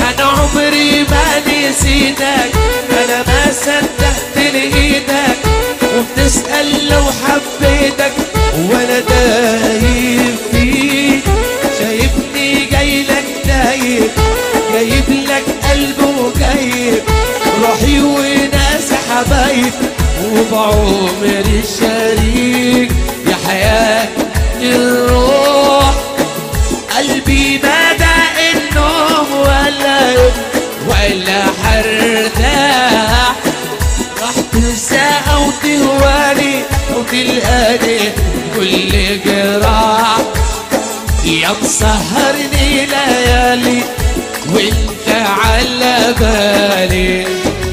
انا عمري ما نسيتك انا ما صدقت لايدك وبتسأل لو حبيتك وانا دايب فيك شايفني جاي لك دايب جايب لك قلب وجايب روحي وناس حبايب وبعمري الشريك يا حياة الروح قلبي ما داق النوم ولا ولا حرتاح راح تنسى او تهواني او تلقاني كل جراح يا مسهرني ليالي وانت على بالي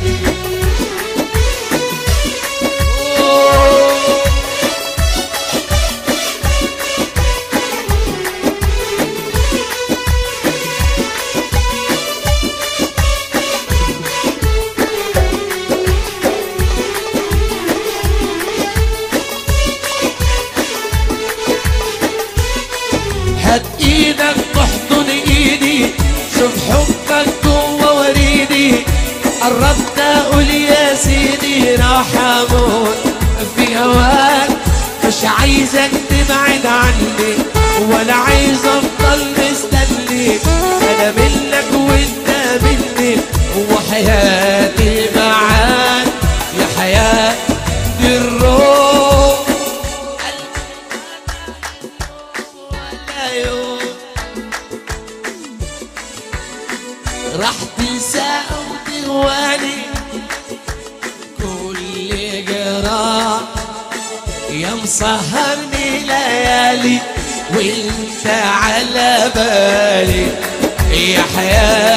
هات ايدك تحضن ايدي شوف حبك جوه وريدي قربت اقول يا سيدي راح اموت في هواك مش عايزك تبعد عني ولا عايز افضل مستني انا منك وانت مني وحياتي معاك يا حياة الروح ولا يوم راح تنسى وتهواني كل جراح يا مسهرني ليالي وانت على بالي يا حياة